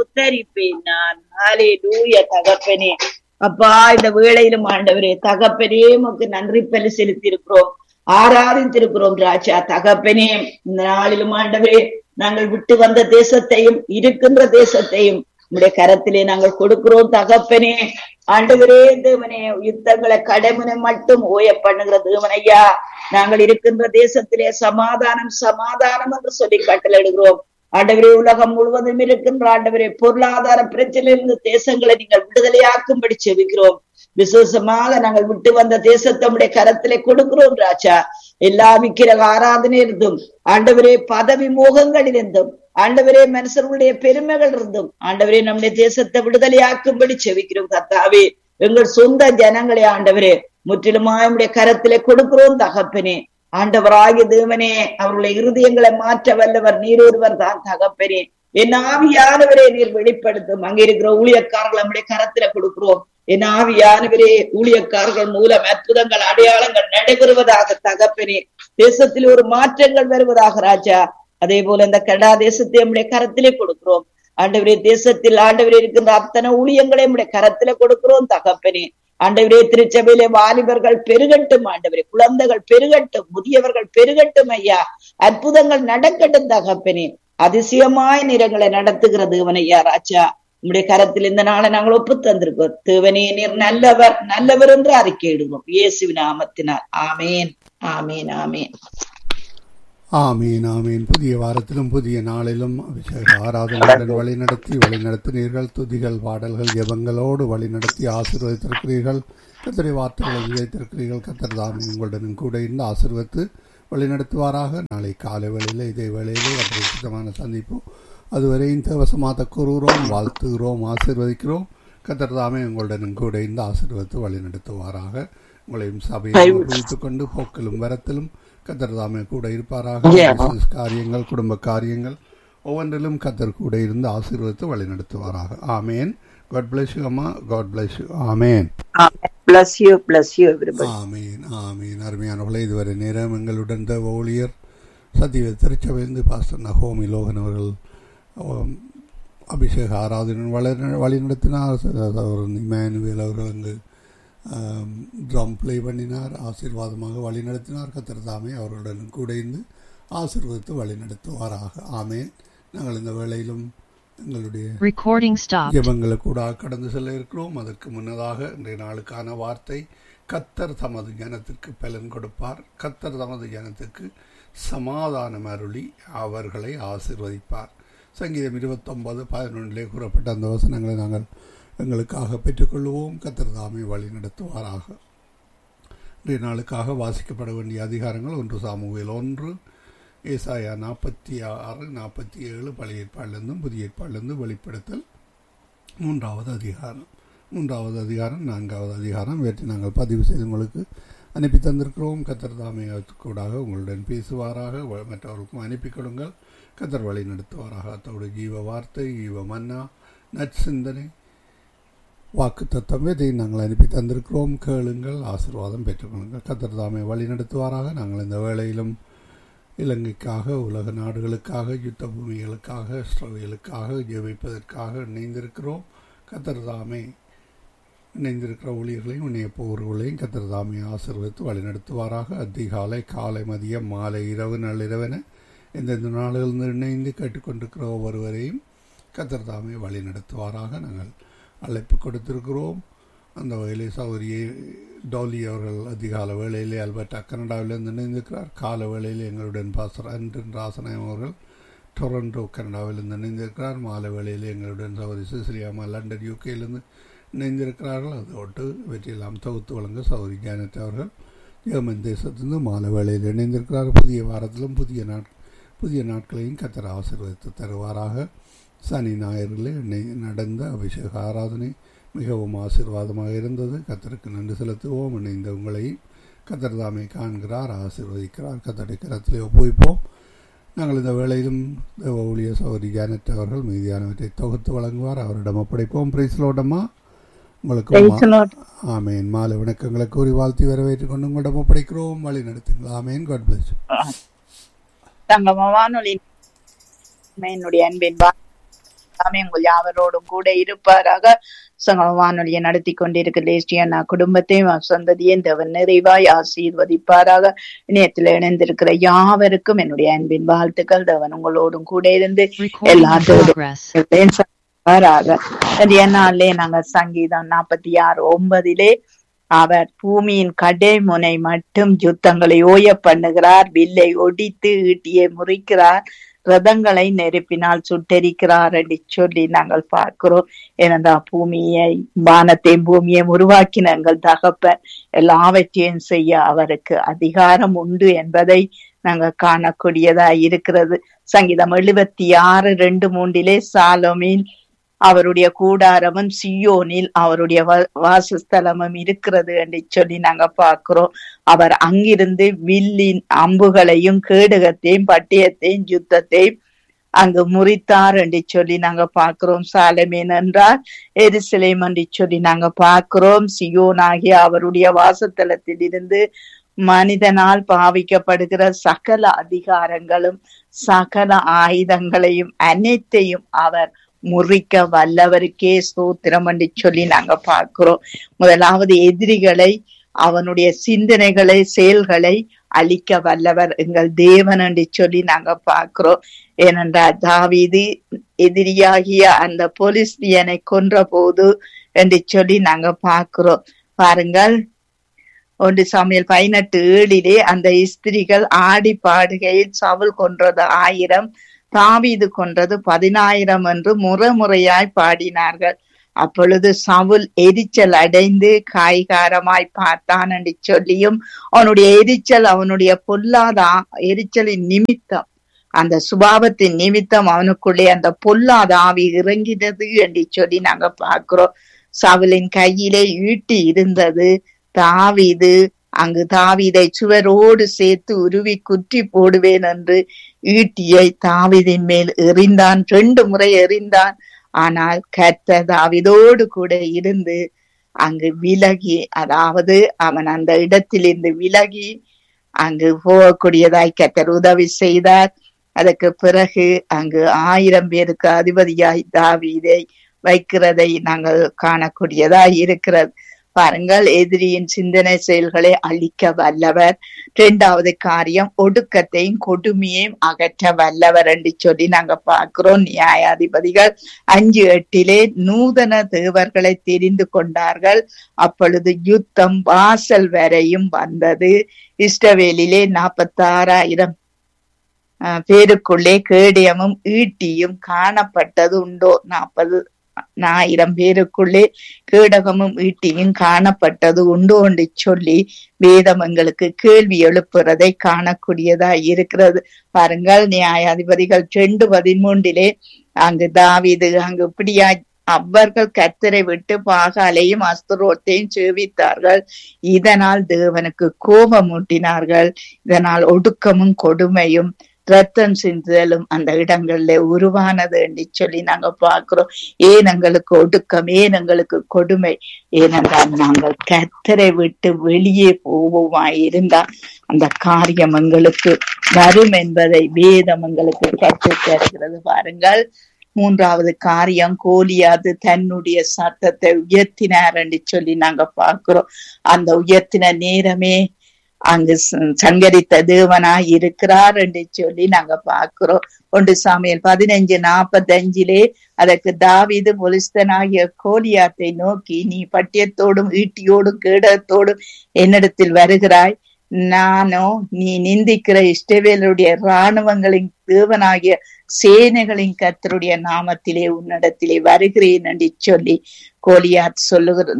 ஸ்தோத்தரிப்பேன் நான் ஹாலே லூய தகப்பனே அப்பா இந்த வேளையிலும் ஆண்டவரே தகப்பனே உமக்கு நன்றி பலி செலுத்தி இருக்கிறோம் ஆராதித்திருக்கிறோம் ராஜா தகப்பனே இந்த நாளிலும் ஆண்டவரே நாங்கள் விட்டு வந்த தேசத்தையும் இருக்கின்ற தேசத்தையும் உடைய கரத்திலே நாங்கள் கொடுக்கிறோம் தகப்பனே ஆண்டவரே தேவனே யுத்தங்களை கடமுனை மட்டும் ஓய பண்ணுகிற தேவனையா நாங்கள் இருக்கின்ற தேசத்திலே சமாதானம் சமாதானம் என்று சொல்லி கட்டளையிடுகிறோம் ஆண்டவரே உலகம் முழுவதும் இருக்கின்ற ஆண்டவரே பொருளாதார பிரச்சனையிலிருந்து தேசங்களை நீங்கள் விடுதலையாக்கும்படி செவிக்கிறோம் விசேஷமாக நாங்கள் விட்டு வந்த தேசத்தை உடைய கரத்திலே கொடுக்கிறோம் ராஜா எல்லா விக்கிர ஆராதனை இருந்தும் ஆண்டவரே பதவி மோகங்கள் இருந்தும் ஆண்டவரே மனுஷர்களுடைய பெருமைகள் இருந்தும் ஆண்டவரே நம்முடைய தேசத்தை விடுதலையாக்கும்படி செவிக்கிறோம் கத்தாவே எங்கள் சொந்த ஜனங்களே ஆண்டவரே முற்றிலுமாய் உடைய கரத்திலே கொடுக்கிறோம் தகப்பனே ஆண்டவராகிய தேவனே அவர்களுடைய இருதயங்களை மாற்ற வல்லவர் நீர் ஒருவர் தான் தகப்பனே என் ஆவியானவரே நீர் வெளிப்படுத்தும் அங்க இருக்கிற ஊழியக்காரர்கள் நம்முடைய கரத்துல கொடுக்கிறோம் என் ஆவியானவரே ஊழியக்காரர்கள் மூலம் அற்புதங்கள் அடையாளங்கள் நடைபெறுவதாக தகப்பனே தேசத்தில் ஒரு மாற்றங்கள் வருவதாக ராஜா அதே போல இந்த கனடா தேசத்தை நம்முடைய கரத்திலே கொடுக்கிறோம் ஆண்டவரே தேசத்தில் ஆண்டவரே இருக்கின்ற அத்தனை ஊழியங்களை நம்முடைய கரத்திலே கொடுக்கிறோம் தகப்பனே ஆண்டவரே திருச்சபையிலே வாலிபர்கள் பெருகட்டும் ஆண்டவரே குழந்தைகள் பெருகட்டும் முதியவர்கள் பெருகட்டும் ஐயா அற்புதங்கள் நடக்கட்டும் தகப்பனே அதிசயமாய் நிறங்களை நடத்துகிற தேவனையா ராஜா உம்முடைய கரத்தில் இந்த நாளை நாங்கள் ஒப்பு தந்திருக்கோம் தேவனே நீர் நல்லவர் நல்லவர் என்று அறிக்கையிடுவோம் இயேசுவின் நாமத்தினால் ஆமேன் ஆமேன் ஆமேன் ஆமீன் ஆமீன் புதிய வாரத்திலும் புதிய நாளிலும் அபிஷேக ஆராதனையுடன் வழிநடத்தி வழிநடத்தினீர்கள் துதிகள் பாடல்கள் ஜெபங்களோடு வழிநடத்தி ஆசீர்வதித்திருக்கிறீர்கள் கத்தரை வார்த்தைகளை விதைத்திருக்கிறீர்கள் கத்தர் தாமி உங்களுடனும் கூட இருந்து ஆசீர்வத்து வழிநடத்துவாராக நாளை காலை வேளையில் இதே வேளையிலே அபரிசிதமான சந்திப்பு அதுவரையும் தேவசமாக கூறுகிறோம் வாழ்த்துகிறோம் ஆசீர்வதிக்கிறோம் கத்தர் தாமே உங்களுடனும் கூட இருந்து ஆசீர்வத்து வழிநடத்துவாராக உங்களையும் சபையை வைத்துக் கொண்டு போக்கிலும் வரத்திலும் கத்தர் தாமே கூட இருப்பாராக business காரியங்கள் குடும்ப காரியங்கள் ஒவ்வொன்றிலும் கத்தர் கூட இருந்து ஆசீர்வதித்து வழிநடத்துவாராக ஆமேன் காட் பிளஸ் யூ அம்மா காட் பிளஸ் யூ ஆமேன் bless you bless you everybody ஆமீன் ஆமீன் அருமையானவர்களே இதுவரை நேரம் எங்களுடன் தேவ ஊழியர் சத்திய திருச்சபையிலிருந்து பாஸ்டர் நகோமி லோகன் அவர்கள் ஆம், அபிஷேக ஆராதனை வளர வழிநடத்தினார் அவர் இமானுவேல் அவர்கள் அங்கு ட்ரம் ப்ளே பண்ணினார் ஆசீர்வாதமாக வழிநடத்தினார் கத்தர் தாமே அவர்களுடன் கூட இருந்து ஆசீர்வதித்து வழிநடத்துவாராக ஆமேன் நாங்கள் இந்த வேளையிலும் எங்களுடைய Recording stopped. ஜெபங்களை கூட கடந்து செல்ல இருக்கிறோம் அதற்கு முன்னதாக இன்றைய நாளுக்கான வார்த்தை கத்தர் தமது ஜனத்திற்கு பலன் கொடுப்பார் கத்தர் தமது ஜனத்திற்கு சமாதானம் அருளி அவர்களை ஆசிர்வதிப்பார் சங்கீதம் இருபத்தொன்பது பதினொன்றிலே கூறப்பட்ட அந்த வசனங்களை நாங்கள் எங்களுக்காக பெற்றுக்கொள்வோம் கத்தர் தாமே வழி நடத்துவாராக இன்றைய நாளுக்காக வாசிக்கப்பட வேண்டிய அதிகாரங்கள் ஒன்று சாமுவேல் ஒன்று ஏசாயா நாற்பத்தி ஆறு நாற்பத்தி ஏழு பழைய ஏற்பாடிலிருந்தும் புதிய ஏற்பாடிலிருந்தும் வெளிப்படுத்தல் மூன்றாவது அதிகாரம் மூன்றாவது அதிகாரம் நான்காவது அதிகாரம் இவற்றை நாங்கள் பதிவு செய்து உங்களுக்கு அனுப்பி தந்திருக்கிறோம் கத்தர் தாமே கூடாக உங்களுடன் பேசுவாராக வ- மற்றவர்களுக்கும் அனுப்பி கொடுங்கள் கத்தர் வழி நடத்துவாராக அத்தோடு ஜீவ வார்த்தை ஜீவ மன்னா நற்சிந்தனை வாக்கு தத்தம் இதை நாங்கள் அனுப்பி தந்திருக்கிறோம் கேளுங்கள் ஆசீர்வாதம் பெற்றுக்கொள்ளுங்கள் கத்தர் தாமே வழி நடத்துவாராக நாங்கள் இந்த வேளையிலும் இலங்கைக்காக உலக நாடுகளுக்காக யுத்த பூமிகளுக்காக இஸ்ரவேலுக்காக ஜெபிப்பதற்காக இணைந்திருக்கிறோம் கத்தர் தாமே இணைந்திருக்கிற ஊழியர்களையும் இணைய போர்களையும் கத்தர் தாமே ஆசீர்வதித்து வழிநடத்துவாராக அதிகாலை காலை மதியம் மாலை இரவு நள்ளிரவென எந்தெந்த நாடுகளிலிருந்து இணைந்து கேட்டுக்கொண்டிருக்கிற ஒவ்வொருவரையும் கத்தர் தாமே வழி நடத்துவாராக நாங்கள் அழைப்பு கொடுத்திருக்கிறோம் அந்த வகையிலே சௌரியை டோலி அவர்கள் அதிகால வேளையிலே அல்பர்டா கனடாவிலிருந்து இணைந்திருக்கிறார் கால வேளையிலே எங்களுடன் பாசர் அன்றன் ராசநாயம் அவர்கள் டொரண்டோ கனடாவிலிருந்து இணைந்திருக்கிறார் மாலை வேளையிலே எங்களுடன் சௌரி சிசிலியாமா லண்டன் யூகேயிலிருந்து இணைந்திருக்கிறார்கள் அதோடு இவற்றையெல்லாம் தொகுத்து வழங்க சௌரி ஜானட் அவர்கள் ஜெர்மன் தேசத்திலிருந்து மாலை வேளையில் இணைந்திருக்கிறார் புதிய வாரத்திலும் புதிய நாட் புதிய நாட்களையும் கத்தர் ஆசீர்வதித்து தருவாராக சனி ஞாயிறிலே இன்னை- நடந்த அபிஷேக ஆராதனை மிகவும் ஆசீர்வாதமாக இருந்தது கத்தருக்கு நன்றி செலுத்துவோம் இணைந்த உங்களையும் கத்தர் தாமே காண்கிறார் ஆசீர்வதிக்கிறார் கத்தரை கரத்திலே ஒப்புவிப்போம் நாங்கள் இந்த வேளையிலும் தேவ ஊழிய சௌரி ஜானட் அவர்கள் மீதியானவற்றை தொகுத்து வழங்குவார் அவரிடம் ஒப்படைப்போம் பிரைஸ்லோடமா உங்களுக்கு Praise மா- the Lord. ஆமேன் மாலை வணக்கங்களை கூறி வாழ்த்தி வரவேற்றுக் கொண்டு உங்களிடம் ஒப்படைக்கிறோம் வழி நடத்துங்கள் ஆமேன் காட் பிளஸ் தங்கம வானொலி என்னுடைய அன்பின் வா- எல்லாமே உங்கள் யாவரோடும் கூட இருப்பாராக சங்க வானொலியை நடத்தி கொண்டிருக்கிற லேஸ்டியன் குடும்பத்தையும் சொந்ததையும் தேவன் நிறைவாய் ஆசீர்வதிப்பாராக இணையத்தில் இணைந்திருக்கிற யாவருக்கும் என்னுடைய அன்பின் வாழ்த்துக்கள் தேவன் உங்களோடும் கூட இருந்து Recording in எல்லாத்தோடும் progress. வராக நிறைய நாள்லே நாங்க சங்கீதம் நாற்பத்தி ஆறு ஒன்பதிலே அவர் பூமியின் கடைமுனை மட்டும் யுத்தங்களை ஓய பண்ணுகிறார் வில்லை ஒடித்து ஈட்டியை முறிக்கிறார் ரதங்களை நெருப்பினால் சுட்டெரிக்கிறார் என்று சொல்லி நாங்கள் பார்க்கிறோம் ஏனென்றா பூமியை வானத்தையும் பூமியை உருவாக்கின எங்கள் தகப்பன் எல்லாவற்றையும் செய்ய அவருக்கு அதிகாரம் உண்டு என்பதை நாங்க காணக்கூடியதா இருக்கிறது சங்கீதம் எழுபத்தி ஆறு ரெண்டு மூன்றிலே சாலோமின் அவருடைய கூடாரமும் சியோனில் அவருடைய வா- வாசஸ்தலமும் இருக்கிறது என்று சொல்லி நாங்க பார்க்கிறோம் அவர் அங்கிருந்து வில்லின் அம்புகளையும் கேடகத்தையும் பட்டயத்தையும் யுத்தத்தையும் அங்கு முறித்தார் என்று சொல்லி நாங்க பார்க்கிறோம் சாலமேன் என்றால் எருசலேம் என்று சொல்லி நாங்க பார்க்கிறோம் சியோன் ஆகிய அவருடைய வாசத்தலத்தில் இருந்து மனிதனால் பாவிக்கப்படுகிற சகல அதிகாரங்களும் சகல ஆயுதங்களையும் அனைத்தையும் அவர் முறிக்க வல்லவருக்கே ஸ்தோத்திரம் என்று சொல்லி நாங்க பார்க்கிறோம் முதலாவது எதிரிகளை அவனுடைய சிந்தனைகளை செயல்களை அழிக்க வல்லவர் எங்கள் தேவன் என்று சொல்லி நாங்க பார்க்கிறோம் ஏனென்றால் தாவீது எதிரியாகிய அந்த போலிஸ்தியனை கொன்ற போது என்று சொல்லி நாங்க பார்க்கிறோம் பாருங்கள் ஒன்று சமையல் பதினெட்டு ஏழிலே அந்த ஸ்திரிகள் ஆடி பாடுகையில் சவுல் கொன்றது ஆயிரம் தாவீது கொன்றது பதினாயிரம் என்று முறைமுறையாய் பாடினார்கள் அப்பொழுது சவுல் எரிச்சல் அடைந்து காய்காரமாய் பார்த்தான் என்று சொல்லியும் அவனுடைய எரிச்சல் அவனுடைய பொல்லாத ஆ- எரிச்சலின் நிமித்தம் அந்த சுபாவத்தின் நிமித்தம் அவனுக்குள்ளே அந்த பொல்லாத ஆவி இறங்கினது என்று சொல்லி நாங்க பார்க்கிறோம் சவுலின் கையிலே ஈட்டி இருந்தது தாவீது அங்கு தாவீதை சுவரோடு சேர்த்து உருவி குற்றி போடுவேன் என்று ஈட்டியை தாவீதின் மேல் எறிந்தான் ரெண்டு முறை எறிந்தான் ஆனால் கர்த்தர் தாவீதோடு கூட இருந்து அங்கு விலகி அதாவது அவன் அந்த இடத்திலிருந்து விலகி அங்கு போகக்கூடியதாய் கர்த்தர் உதவி செய்தார் அதற்கு பிறகு அங்கு ஆயிரம் பேருக்கு அதிபதியாய் தாவீதை வைக்கிறதை நாங்கள் காணக்கூடியதாய் இருக்கிறது பாருங்கள் எதிரியின் சிந்தனை செயல்களை அழிக்க வல்லவர் இரண்டாவது காரியம் ஒடுக்கத்தையும் கொடுமையையும் அகற்ற வல்லவர் என்று சொல்லி நாங்க பார்க்கிறோம் நியாயாதிபதிகள் அஞ்சு எட்டிலே நூதன தேவர்களை தெரிந்து கொண்டார்கள் அப்பொழுது யுத்தம் வாசல் வரையும் வந்தது இஸ்ரவேலிலே நாற்பத்தாறாயிரம் அஹ், பேருக்குள்ளே கேடயமும் ஈட்டியும் காணப்பட்டது உண்டோ நாற்பது ஆயிரம் பேருக்குள்ளே கேடகமும் ஈட்டியும் காணப்பட்டது உண்டு என்று சொல்லி வேதம் எங்களுக்கு கேள்வி எழுப்புறதை காணக்கூடியதா இருக்கிறது பாருங்கள் நியாயாதிபதிகள் ரெண்டு பதிமூன்றிலே அங்கு தாவீது அங்கு இப்படியா அவர்கள் கர்த்தரை விட்டு பாகாலையும் அஸ்தரோத்தையும் சேவித்தார்கள் இதனால் தேவனுக்கு கோபமூட்டினார்கள் இதனால் ஒடுக்கமும் கொடுமையும் ரத்தம் சிந்துதலும் அந்த இடங்கள்ல உருவானது என்று சொல்லி நாங்க பார்க்கிறோம் ஏன் எங்களுக்கு ஒடுக்கம் ஏன் எங்களுக்கு கொடுமை ஏனென்றால் நாங்கள் கர்த்தரை விட்டு வெளியே போவோமா இருந்தா அந்த காரியம் எங்களுக்கு வரும் என்பதை வேதம் எங்களுக்கு கற்றுத் தருகிறது பாருங்கள் மூன்றாவது காரியம் கோலியாது தன்னுடைய சத்தத்தை உயர்த்தினார் என்று சொல்லி நாங்க பார்க்கிறோம் அந்த உயர்த்தின நேரமே அங்கு ச- சங்கரித்த தேவனாய் இருக்கிறார் என்று சொல்லி நாங்க பார்க்கிறோம் ஒன்று சாமியல் பதினஞ்சு நாற்பத்தஞ்சிலே அதற்கு தாவீது பொலிஸ்தனாகிய கோலியாத்தை நோக்கி நீ பட்டியத்தோடும் ஈட்டியோடும் கேடத்தோடும் என்னிடத்தில் வருகிறாய் நானோ நீ நிந்திக்கிற இஷ்டவேலுடைய இராணுவங்களின் தேவனாகிய சேனைகளின் கர்த்தருடைய நாமத்திலே உன்னிடத்திலே வருகிறேன் என்று சொல்லி கோலியாத் சொல்லுகிற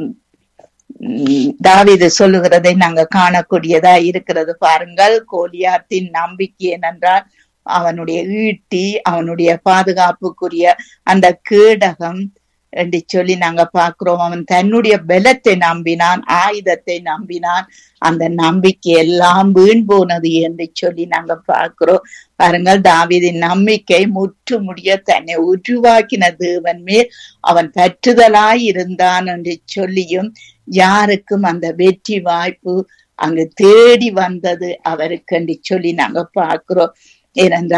உம், தாவீது சொல்லுகிறதை நாங்க காணக்கூடியதா இருக்கிறது பாருங்கள் கோலியாத்தின் நம்பிக்கை என்னென்றால் அவனுடைய ஈட்டி அவனுடைய பாதுகாப்புக்குரிய அந்த கேடகம் என்று சொல்லி நாங்க பார்க்கிறோம் அவன் தன்னுடைய பலத்தை நம்பினான் ஆயுதத்தை நம்பினான் அந்த நம்பிக்கை எல்லாம் வீண் போனது என்று சொல்லி நாங்க பார்க்கிறோம் பாருங்கள் தாவீதின் நம்பிக்கை முற்று முடிய தன்னை உருவாக்கின தேவன் மேல் அவன் பற்றுதலாய் இருந்தான் என்று சொல்லியும் யாருக்கும் அந்த வெற்றி வாய்ப்பு அங்கு தேடி வந்தது அவருக்கு என்று சொல்லி நாங்க பார்க்கிறோம் ஏனென்றால்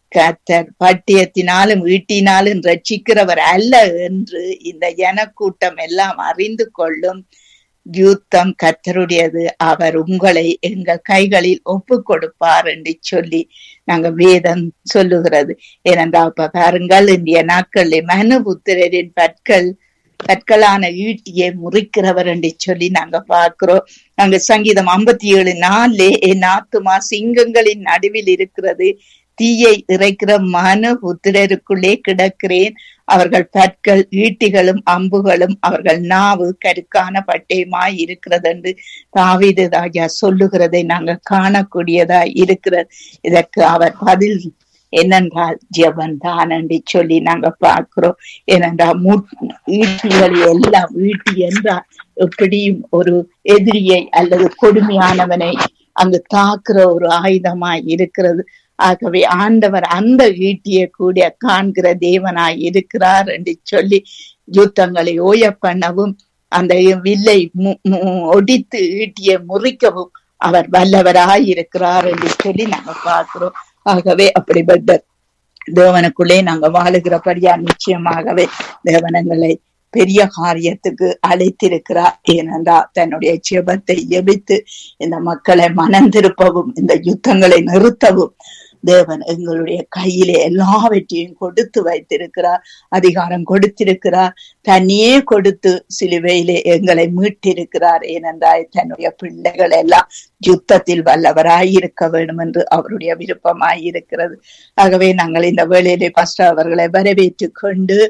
கத்தர் பட்டியத்தினாலும் ஈட்டினாலும் ரட்சிக்கிறவர் அல்ல என்று இந்த ஜனக்கூட்டம் எல்லாம் அறிந்து கொள்ளும் யுத்தம் கத்தருடையது அவர் உங்களை எங்கள் கைகளில் ஒப்பு கொடுப்பார் என்று சொல்லி நாங்க வேதம் சொல்லுகிறது ஏனென்றால் இப்ப பாருங்கள் இந்திய நாட்களில் மனுபுத்திரரின் பற்கள் கற்களான ஈட்டியை முறிக்கிறவர் என்று சொல்லி நாங்க பார்க்கிறோம் நாங்க சங்கீதம் ஐம்பத்தி ஏழு நாலே என் ஆத்துமா சிங்கங்களின் நடுவில் இருக்கிறது தீயை இறைக்கிற மனு புத்திரருக்குள்ளே கிடக்கிறேன் அவர்கள் பற்கள் ஈட்டிகளும் அம்புகளும் அவர்கள் நாவு கருக்கான பட்டயமாய் இருக்கிறது என்று தாவீது ராஜா சொல்லுகிறதை நாங்க காணக்கூடியதா இருக்கிறது இதற்கு அவர் பதில் என்னென்றால் ஜெபன் தான் என்று சொல்லி நாங்க பார்க்கிறோம் ஏனென்றால் ஈட்டிகள் எல்லாம் ஈட்டி என்றால் எப்படியும் ஒரு எதிரியை அல்லது கொடுமையானவனை அங்கு தாக்குற ஒரு ஆயுதமாய் இருக்கிறது ஆகவே ஆண்டவர் அந்த ஈட்டியை கூட காண்கிற தேவனாய் இருக்கிறார் என்று சொல்லி யுத்தங்களை ஓய பண்ணவும் அந்த வில்லை ஒடித்து ஈட்டியை முறிக்கவும் அவர் வல்லவராய் இருக்கிறார் என்று சொல்லி நாங்க பார்க்கிறோம் ஆகவே அப்படிப்பட்ட தேவனுக்குள்ளே நாங்க வாழுகிறபடியா நிச்சயமாகவே தேவனங்களை பெரிய காரியத்துக்கு அழைத்திருக்கிறார் ஏனென்றால் தன்னுடைய ஜெபத்தை ஜெபித்து இந்த மக்களை மனம் திருப்பவும் இந்த யுத்தங்களை நிறுத்தவும் தேவன் எங்களுடைய கையிலே எல்லாவற்றையும் கொடுத்து வைத்திருக்கிறார் அதிகாரம் கொடுத்திருக்கிறார் தன்னையே கொடுத்து சிலுவையிலே எங்களை மீட்டிருக்கிறார் ஏனென்றால் தன்னுடைய பிள்ளைகள் எல்லாம் யுத்தத்தில் வல்லவராய் இருக்க வேண்டும் என்று அவருடைய விருப்பமாய் இருக்கிறது ஆகவே நாங்கள் இந்த வேளையிலே பாஸ்டர் அவர்களை வரவேற்று கொண்டு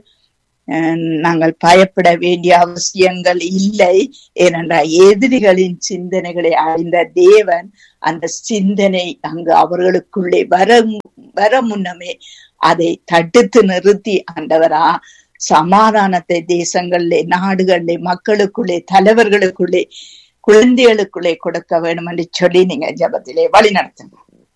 நாங்கள் பயப்பட வேண்டிய அவசியங்கள் இல்லை ஏனென்றால் எதிரிகளின் சிந்தனைகளை அறிந்த தேவன் அந்த சிந்தனை அங்கு அவர்களுக்குள்ளே வர வர முன்னமே அதை தடுத்து நிறுத்தி ஆண்டவரா சமாதானத்தை தேசங்களிலே நாடுகளிலே மக்களுக்குள்ளே தலைவர்களுக்குள்ளே குழந்தைகளுக்குள்ளே கொடுக்க வேண்டும் என்று சொல்லி நீங்க ஜபத்திலே வழி நடத்துங்க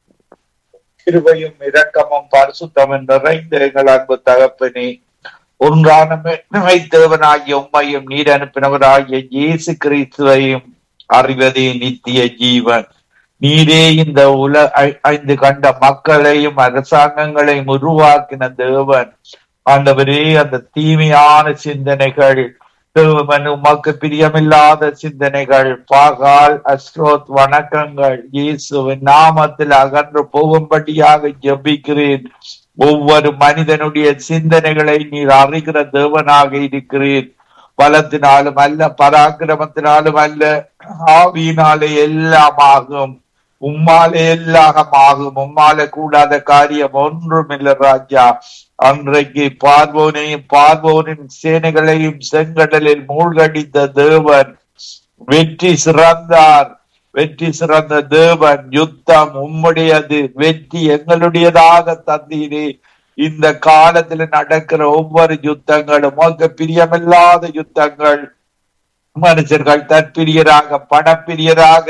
கிருபையும் இரக்கமும் பரிசுத்தமும் நிறைந்த எங்கள் அன்பு தகப்பனே ஒன்றான தேவனாகிய உண்மையும் நீர் அனுப்பினவராகிய இயேசு கிறிஸ்துவையும் அறிவதே நித்திய ஜீவன் நீரே இந்த உல ஐந்து கண்ட மக்களையும் அரசாங்கங்களையும் உருவாக்கின தேவன் ஆண்டவரே அந்த தீமையான சிந்தனைகள் தேவன் உமக்கு பிரியமில்லாத சிந்தனைகள் பாகால் அஸ்ரோத் வணக்கங்கள் இயேசுவின் நாமத்தில் அகன்று போகும்படியாக ஜபிக்கிறேன் ஒவ்வொரு மனிதனுடைய சிந்தனைகளை நீர் அறிகிற தேவனாக இருக்கிறீர் பலத்தினாலும் அல்ல பராக்கிரமத்தினாலும் அல்ல ஆவியினாலே எல்லாம் ஆகும் உம்மாலே எல்லாம் ஆகும் உம்மாலே கூடாத காரியம் ஒன்றும் இல்லை ராஜா அன்றைக்கு பார்வோனையும் பார்வோனின் சேனைகளையும் செங்கடலில் மூழ்கடித்த தேவன் வெற்றி சிறந்தார் வெற்றி சிறந்த தேவன் யுத்தம் உம்முடையது வெற்றி எங்களுடையதாக தந்தீரே இந்த காலத்துல நடக்கிற ஒவ்வொரு யுத்தங்களும் உங்க பிரியமில்லாத யுத்தங்கள் மனுஷர்கள் தற்பிரியராக பணப்பிரியராக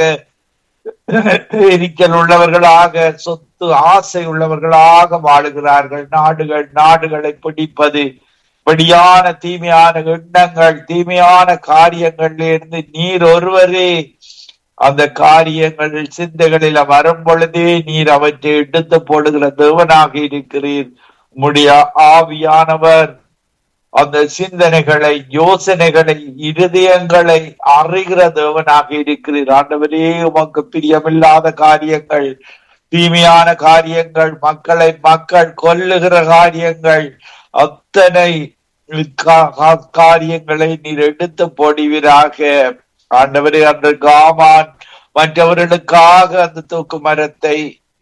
எரிக்கல் உள்ளவர்களாக சொத்து ஆசை உள்ளவர்களாக வாழுகிறார்கள் நாடுகள் நாடுகளை பிடிப்பது படியான தீமையான எண்ணங்கள் தீமையான காரியங்கள்ல இருந்து நீர் ஒருவரே அந்த காரியங்கள் சிந்தைகளில் வரும் பொழுதே நீர் அவற்றை எடுத்து போடுகிற தேவனாக இருக்கிறீர் உம்முடைய ஆவியானவர் அந்த சிந்தனைகளை யோசனைகளை இருதயங்களை அறிகிற தேவனாக இருக்கிறீர் ஆண்டவரே உமக்கு பிரியமில்லாத காரியங்கள் தீமையான காரியங்கள் மக்களை மக்கள் கொல்லுகிற காரியங்கள் அத்தனை காரியங்களை நீர் எடுத்து போடுவீராக ஆண்டவரே அந்த காமான் மற்றவர்களுக்காக அந்த தூக்கு மரத்தை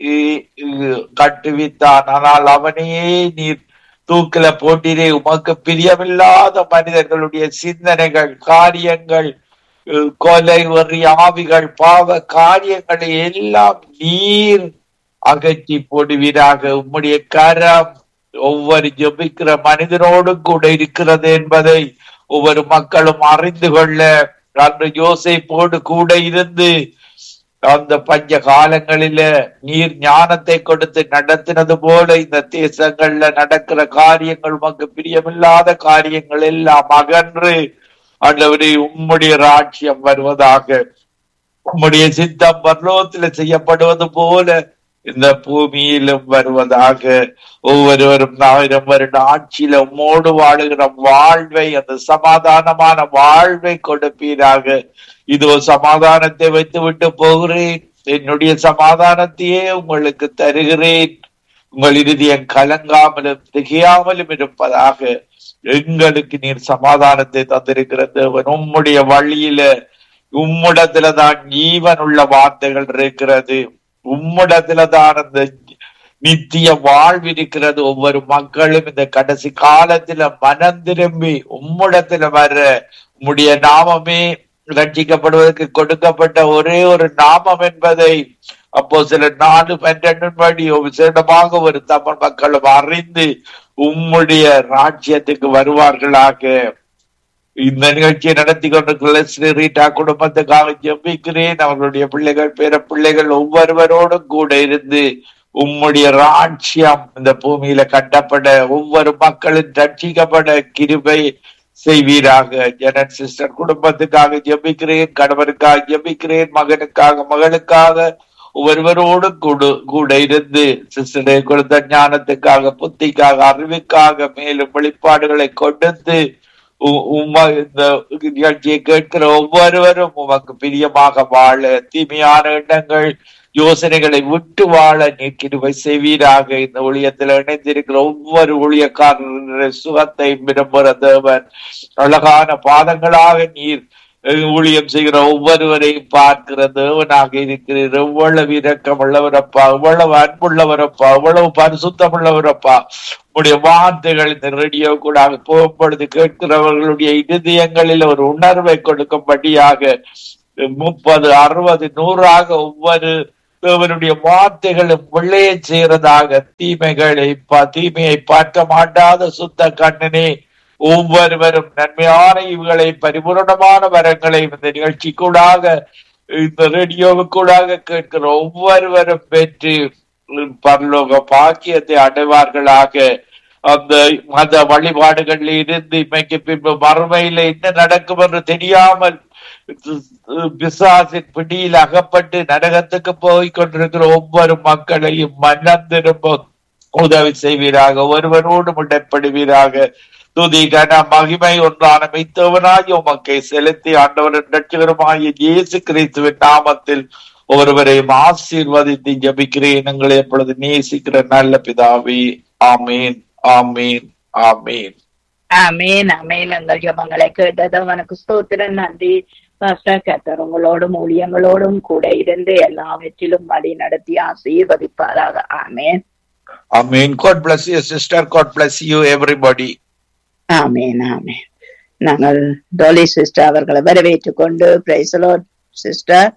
கட்டுவித்தான் ஆனால் அவனையே நீர் தூக்கில போட்டிரே உமக்கு பிரியமில்லாத மனிதர்களுடைய சிந்தனைகள் காரியங்கள் கொலை வரி ஆவிகள் பாவ காரியங்களை எல்லாம் நீர் அகற்றி போடுவீராக உம்முடைய கரம் ஒவ்வொரு ஜபிக்கிற மனிதனோடும் கூட இருக்கிறது என்பதை ஒவ்வொரு மக்களும் அறிந்து கொள்ள அன்று யோசைப்போடு கூட இருந்து அந்த பஞ்ச காலங்களில நீர் ஞானத்தை கொடுத்து நடத்தினது போல இந்த தேசங்கள்ல நடக்கிற காரியங்கள் உமக்கு பிரியமில்லாத காரியங்கள் எல்லாம் அகன்று ஆண்டவரே உம்முடைய ராட்சியம் வருவதாக உம்முடைய சித்தம் பர்லோகத்துல செய்யப்படுவது போல இந்த பூமியிலும் வருவதாக ஒவ்வொருவரும் ஆயிரம் வருட ஆட்சியில உம்மோடு வாழுகிற வாழ்வை அந்த சமாதானமான வாழ்வை கொடுப்பீராக இதோ சமாதானத்தை வைத்து விட்டு போகிறேன் என்னுடைய சமாதானத்தையே உங்களுக்கு தருகிறேன் உங்கள் இறுதியம் கலங்காமலும் திகையாமலும் இருப்பதாக எங்களுக்கு நீர் சமாதானத்தை தந்திருக்கிற தேவன் உம்முடைய வழியில உம்முடத்துலதான் ஜீவன் உள்ள வார்த்தைகள் இருக்கிறது உம்முடத்துலதான் அந்த நித்திய வாழ்வு இருக்கிறது ஒவ்வொரு மக்களும் இந்த கடைசி காலத்துல மனம் திரும்பி உம்முடத்துல வர உம்முடைய நாமமே ரட்சிக்கப்படுவதற்கு கொடுக்கப்பட்ட ஒரே ஒரு நாமம் என்பதை அப்போ சில நாலு பன்னெண்டின்படி விசேடமாக ஒரு தமிழ் மக்களும் அறிந்து உம்முடைய ராஜ்யத்துக்கு வருவார்களாக இந்த நிகழ்ச்சியை நடத்தி கொண்டிருக்கிற ஸ்ரீ ரீட்டா குடும்பத்துக்காக ஜெபிக்கிறேன் அவர்களுடைய பிள்ளைகள் பேர பிள்ளைகள் ஒவ்வொருவரோடும் கூட இருந்து உம்முடைய ராட்சியம் இந்த பூமியில கட்டப்பட ஒவ்வொரு மக்களும் ரட்சிக்கப்பட கிருபை செய்வீராக ஜனன் சிஸ்டர் குடும்பத்துக்காக ஜெபிக்கிறேன் கணவனுக்காக ஜெபிக்கிறேன் மகனுக்காக மகளுக்காக ஒவ்வொருவரோடும் கூட கூட இருந்து சிஸ்டரை கொடுத்த ஞானத்துக்காக புத்திக்காக அறிவுக்காக மேலும் வெளிப்பாடுகளை கொடுத்து உமா இந்த நிகழ்ச்சியை கேட்கிற ஒவ்வொருவரும் உமக்கு பிரியமாக வாழ தீமையான எண்ணங்கள் யோசனைகளை விட்டு வாழ நீர் கிருபை செய்வீராக இந்த ஊழியத்தில் இணைந்திருக்கிற ஒவ்வொரு ஊழியக்காரர்களுடைய சுகத்தை விரும்புகிற தேவன் அழகான பாதங்களாக நீர் ஊழியம் செய்கிற ஒவ்வொருவரையும் பார்க்கிற தேவனாக இருக்கிறீர் எவ்வளவு இரக்கம் உள்ளவரப்பா எவ்வளவு அன்புள்ளவரப்பா எவ்வளவு பரிசுத்தம் உள்ளவரப்பா உடைய வார்த்தைகள் இந்த ரேடியோ கூட போகும்பொழுது கேட்கிறவர்களுடைய இருதயங்களில் ஒரு உணர்வை கொடுக்கும்படியாக முப்பது அறுபது நூறாக ஒவ்வொரு தேவனுடைய வார்த்தைகளும் வெள்ளைய செய்யறதாக தீமைகளை தீமையை பார்க்க மாட்டாத சுத்த கண்ணனே ஒவ்வொருவரும் நன்மையான இவுகளை பரிபூரணமான வரங்களை இந்த நிகழ்ச்சி கூடாக இந்த ரேடியோவுக்கூடாக கேட்கிற ஒவ்வொருவரும் பெற்று பரலோக பாக்கியத்தை அடைவார்களாக அந்த மத வழிபாடுகளில் இருந்து இமைக்கு பின்பு மறுமையில என்ன நடக்கும் என்று தெரியாமல் பிசாசின் பிடியில் அகப்பட்டு நரகத்துக்கு போய் கொண்டிருக்கிற ஒவ்வொரு மக்களையும் மன்னம் திரும்ப உதவி செய்வீராக ஒருவரோடு முடைப்படுவீராக துதி கன மகிமை ஒன்றான மெய்த்தவனாய் உமக்கை செலுத்தி ஆண்டவரின் ரட்சகருமாய இயேசு கிறிஸ்துவின் நாமத்தில் ஒருவரையும் ஆசீர்வதித்து ஜபிக்கிறேன் எங்களை எப்பொழுது நேசிக்கிற நல்ல பிதாவே ஆமீன் ஆமீன் ஆமீன் ஆமேன் ஆமேன் எங்கள் ஜபங்களை கேட்டது அவனுக்கு ஸ்தோத்திரம் நன்றி பாஸ்டர் கத்தர் உங்களோடும் ஊழியங்களோடும் கூட இருந்து எல்லாவற்றிலும் வழி நடத்தி ஆசீர்வதிப்பாராக ஆமேன் ஆமீன் God bless you sister God bless you everybody ஆமேன் ஆமேன் நாங்கள் டோலி சிஸ்டர் அவர்களை வரவேற்றுக் கொண்டு பிரைசலோ சிஸ்டர்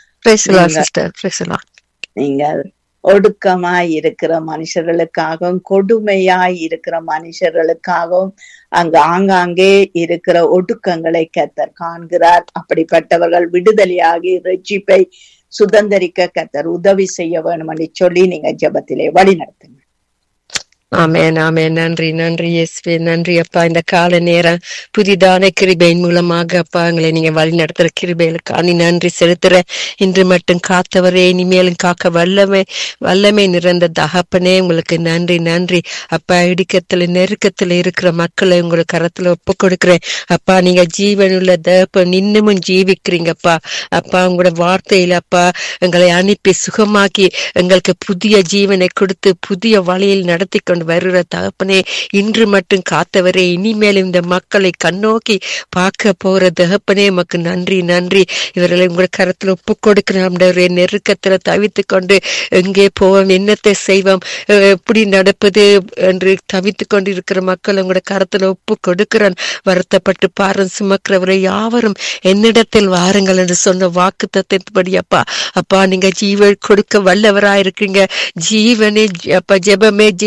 நீங்கள் ஒடுக்கமாய் இருக்கிற மனுஷர்களுக்காகவும் கொடுமையாய் இருக்கிற மனுஷர்களுக்காகவும் அங்கு ஆங்காங்கே இருக்கிற ஒடுக்கங்களை கத்தர் காண்கிறார் அப்படிப்பட்டவர்கள் விடுதலையாகி ரட்சிப்பை சுதந்திரிக்க கத்தர் உதவி செய்ய வேணும் என்று சொல்லி நீங்க ஜபத்திலே வழி நடத்துங்க ஆமேன் ஆமேன் நன்றி நன்றி எஸ்வே நன்றி அப்பா இந்த கால நேரம் புதிதான கிருபையின் மூலமாக அப்பா எங்களை நீங்க வழி நடத்துற கிருபைகளுக்காக நன்றி செலுத்துற இன்று மட்டும் காத்தவரே இனிமேலும் காக்க வல்லமை வல்லமை நிறைந்த தகப்பனே உங்களுக்கு நன்றி நன்றி அப்பா இடுக்கத்துல நெருக்கத்துல இருக்கிற மக்களை உங்களுக்கு கரத்துல ஒப்பு கொடுக்கிறேன் அப்பா நீங்க ஜீவனுள்ள தகப்பன் இன்னமும் ஜீவிக்கிறீங்கப்பா அப்பா உங்களோட வார்த்தையில அப்பா எங்களை அனுப்பி சுகமாக்கி எங்களுக்கு புதிய ஜீவனை கொடுத்து புதிய வழியில் நடத்தி கொண்டு வருகிற தகப்பனே இன்று மட்டும் காத்தவரே இனிமேல் இந்த மக்களை கண்ணோக்கி பார்க்க போற தகப்பனே மக்கு நன்றி நன்றி இவர்களை உங்களோட கரத்துல ஒப்பு கொடுக்கிறோம் நெருக்கத்துல தவித்து கொண்டு எங்கே போவோம் என்னத்தை செய்வோம் எப்படி நடப்பது என்று தவித்து கொண்டு இருக்கிற மக்கள் உங்களோட கரத்துல ஒப்பு கொடுக்கிறான் வருத்தப்பட்டு பாரம் சுமக்கிறவரை யாவரும் என்னிடத்தில் வாருங்கள் என்று சொன்ன வாக்கு தத்தின்படி அப்பா அப்பா நீங்க ஜீவன் கொடுக்க வல்லவரா இருக்கீங்க ஜீவனே அப்பா ஜெபமே ஜெயம் என்று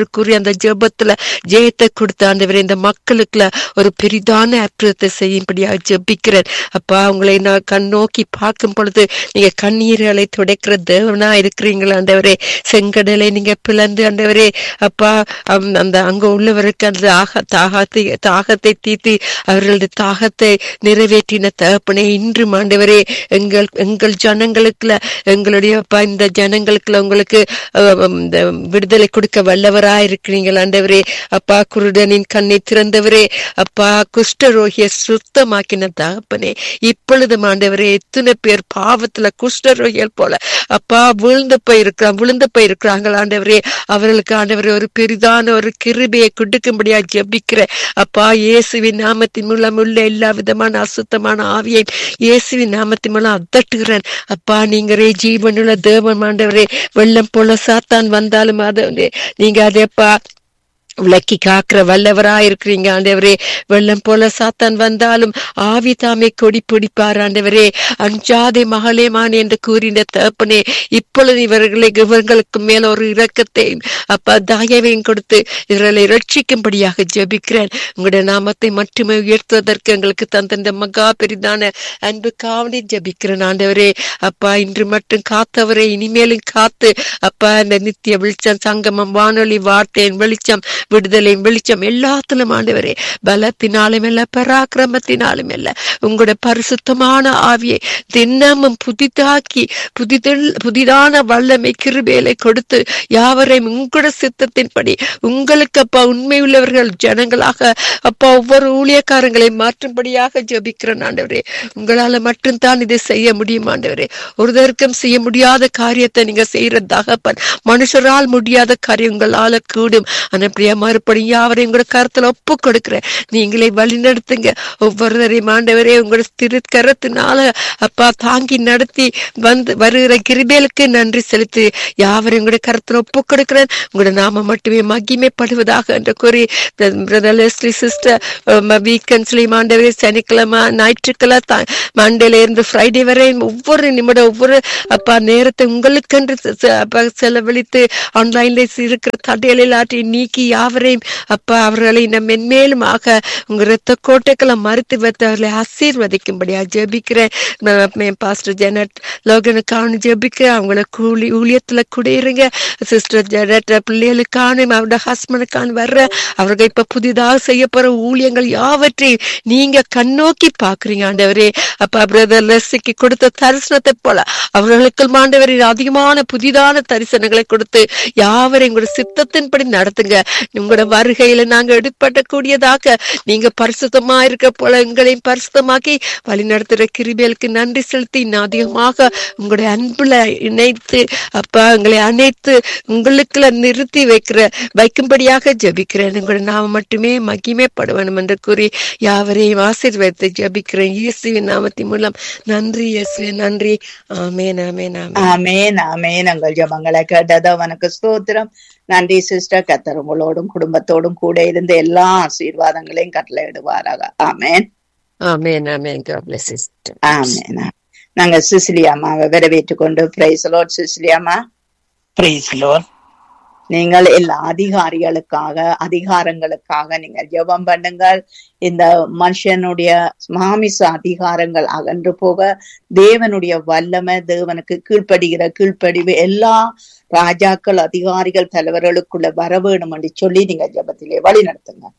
கூறி அந்த ஜெபத்துல ஜெயத்தை கொடுத்த ஆண்டவரே இந்த மக்களுக்குள்ள ஒரு பெரிதான அற்புதத்தை செய்யும்படியாக ஜெபிக்கிறேன் அப்பா உங்களை நான் கண் நோக்கி பார்க்கும் பொழுது நீங்க கண்ணீர்களை துடைக்கிற தேவனா இருக்கிறீங்களா ஆண்டவரே செங்கடலை நீங்க பிளந்து ஆண்டவரே அப்பா அம், அந்த அங்க உள்ளவருக்கு அந்த ஆக தாகத்தை தாகத்தை தீர்த்து அவர்களது தாகத்தை நிறைவேற்றின தகப்பனே இன்று ஆண்டவரே எங்கள் எங்கள் ஜனங்களுக்குள்ள எங்களுடைய அப்பா இந்த ஜனங்களுக்குள்ள உங்களுக்கு அஹ், இந்த விடுதலை கொடுக்க வல்லவரா இருக்கிறீங்கள் ஆண்டவரே அப்பா குருடனின் கண்ணை திறந்தவரே அப்பா குஷ்டரோகிய சுத்தமாக்கின தகப்பனே இப்பொழுது ஆண்டவரே எத்தனை பேர் பாவத்துல குஷ்டரோகிகள் போல அப்பா விழுந்து போயிருக்கிறான் விழுந்து போயிருக்கிறாங்க ஆண்டவரே அவர்களுக்கு ஆண்டவரே ஒரு பெரிதான ஒரு கிருபையை கொடுக்கும்படியா ஜெபிக்கிறேன் அப்பா இயேசுவின் நாமத்தின் மூலம் உள்ள எல்லா விதமான அசுத்தமான ஆவியை இயேசுவின் நாமத்தின் மூலம் அதட்டுகிறேன் அப்பா நீங்களே ஜீவனுள்ள தேவன் ஆண்டவரே வெள்ளம் போல சாத்தான் வந்தாலும் அதை நீங்க அதேப்பா விளக்கி காக்கிற வல்லவரா இருக்கிறீங்க ஆண்டவரே வெள்ளம் போல சாத்தான் வந்தாலும் ஆவி தாமே கொடி பிடிப்பார் ஆண்டவரே அஞ்சாதே மகளே மான் என்று கூறின தகப்பனே இப்பொழுது இவர்களை இவர்களுக்கு மேல ஒரு இரக்கத்தையும் அப்பா தயவையும் கொடுத்து இவர்களை ரட்சிக்கும்படியாக ஜெபிக்கிறேன் உங்களுடைய நாமத்தை மட்டுமே உயர்த்துவதற்கு எங்களுக்கு தந்த இந்த மகா பெரிதான அன்பு காவடி ஜெபிக்கிறேன் ஆண்டவரே அப்பா இன்று மட்டும் காத்தவரை இனிமேலும் காத்து அப்பா இந்த நித்திய வெளிச்சம் சங்கமம் வானொலி வார்த்தையின் வெளிச்சம் விடுதலையும் வெளிச்சம் எல்லாத்திலும் ஆண்டவரே பலத்தினாலும் இல்ல பராக்கிரமத்தினாலும் இல்ல உங்களுடைய பரிசுத்தமான ஆவியை தினமும் புதிதாக்கி புதிதில் புதிதான வல்லமை கிருபேலை கொடுத்து யாவரையும் உங்களோட சித்தத்தின்படி உங்களுக்கு அப்பா உண்மை உள்ளவர்கள் ஜனங்களாக அப்பா ஒவ்வொரு ஊழியக்காரங்களை மாற்றும்படியாக ஜெபிக்கிறேன் ஆண்டவரே உங்களால மட்டும்தான் இதை செய்ய முடியும் ஆண்டவரே ஒருதற்கும் செய்ய முடியாத காரியத்தை நீங்க செய்யற தகப்பன் மனுஷரால் முடியாத காரியம் உங்களால கூடும் ஆனால் மறுபடியும் யாவரையும் கூட கருத்துல ஒப்பு கொடுக்கிறேன் நீங்களே வழி நடத்துங்க ஒவ்வொருவரையும் ஆண்டவரே உங்களோட திரு கரத்தினால அப்பா தாங்கி நடத்தி வந்து வருகிற கிருபேலுக்கு நன்றி செலுத்தி யாவரையும் கூட கருத்துல ஒப்பு கொடுக்கிறேன் உங்களோட நாம மட்டுமே மகிமைப்படுவதாக என்று கூறி பிரதர் லெஸ்லி சிஸ்டர் வீக்கெண்ட்ஸ்லயும் ஆண்டவரே சனிக்கிழமை ஞாயிற்றுக்கிழமை மண்டேல இருந்து ஃப்ரைடே வரை ஒவ்வொரு நிமிடம் ஒவ்வொரு அப்பா நேரத்தை உங்களுக்கென்று செ- செ- அப்பா செலவழித்து ஆன்லைன்ல இருக்கிற தடைகளில் ஆற்றி நீக்கி யாவரையும் அப்பா அவர்களை நம்ம மென்மேலும் ஆக உங்க ரத்த கோட்டைகளை மறுத்து வைத்து அவர்களை ஆசீர்வதிக்கும்படியா ஜெபிக்கிறேன் பாஸ்டர் ஜெனட் லோகனுக்கான ஜெபிக்கிறேன் அவங்கள கூலி ஊழியத்துல குடியிருங்க சிஸ்டர் ஜெனட் பிள்ளைகளுக்கான அவரோட ஹஸ்பண்டுக்கான வர்ற அவர்கள் இப்ப புதிதாக செய்ய போற ஊழியங்கள் யாவற்றையும் நீங்க கண்ணோக்கி பாக்குறீங்க ஆண்டவரே அப்பா பிரதர் லெஸ்ஸிக்கு கொடுத்த தரிசனத்தை போல அவர்களுக்கு ஆண்டவரே அதிகமான புதிதான தரிசனங்களை கொடுத்து யாவரையும் உங்களோட சித்தத்தின்படி நடத்துங்க உங்களோட வருகையில நாங்க எடுப்பட்டக்கூடியதாக நீங்க பரிசுத்தமா இருக்க போல எங்களையும் பரிசுத்தமாக்கி வழி நடத்துற கிருபியலுக்கு நன்றி செலுத்தி இன்னும் அதிகமாக உங்களுடைய அன்புல இணைத்து அப்பா எங்களை அணைத்து உங்களுக்குள்ள நிறுத்தி வைக்கிற வைக்கும்படியாக ஜெபிக்கிறேன் உங்களுடைய நாம மட்டுமே மகிமைப்படுவேன் என்று கூறி யாவரையும் ஆசீர்வதித்து ஜெபிக்கிறேன் இயேசுவின் நாமத்தின் மூலம் நன்றி இயேசுவே நன்றி ஆமேன் ஆமேன் ஆமேன் ஆமேன் ஆமேன் எங்கள் ஜபங்களை கேட்டது அவனுக்கு ஸ்தோத்திரம் நன்றி சிஸ்டர் கத்தர் உங்களோடும் குடும்பத்தோடும் கூட இருந்து எல்லா ஆசீர்வாதங்களையும் கட்டளையிடுவாராக ஆமேன் ஆமேன் ஆமேன் God bless you, sister. ஆமேன் நாங்க சிசிலி அம்மாவை வரவேற்றுக் கொண்டு பிரைஸ் லோட் சிசிலி அம்மா பிரைஸ் லோர் நீங்கள் எல்லா அதிகாரிகளுக்காக அதிகாரங்களுக்காக நீங்கள் ஜெபம் பண்ணுங்கள் இந்த மனுஷனுடைய மாமிச அதிகாரங்கள் அகன்று போக தேவனுடைய வல்லமை தேவனுக்கு கீழ்ப்படுகிற கீழ்ப்படிவு எல்லா ராஜாக்கள் அதிகாரிகள் தலைவர்களுக்குள்ள வர வேணும் என்று சொல்லி நீங்க ஜெபத்திலே வழி நடத்துங்க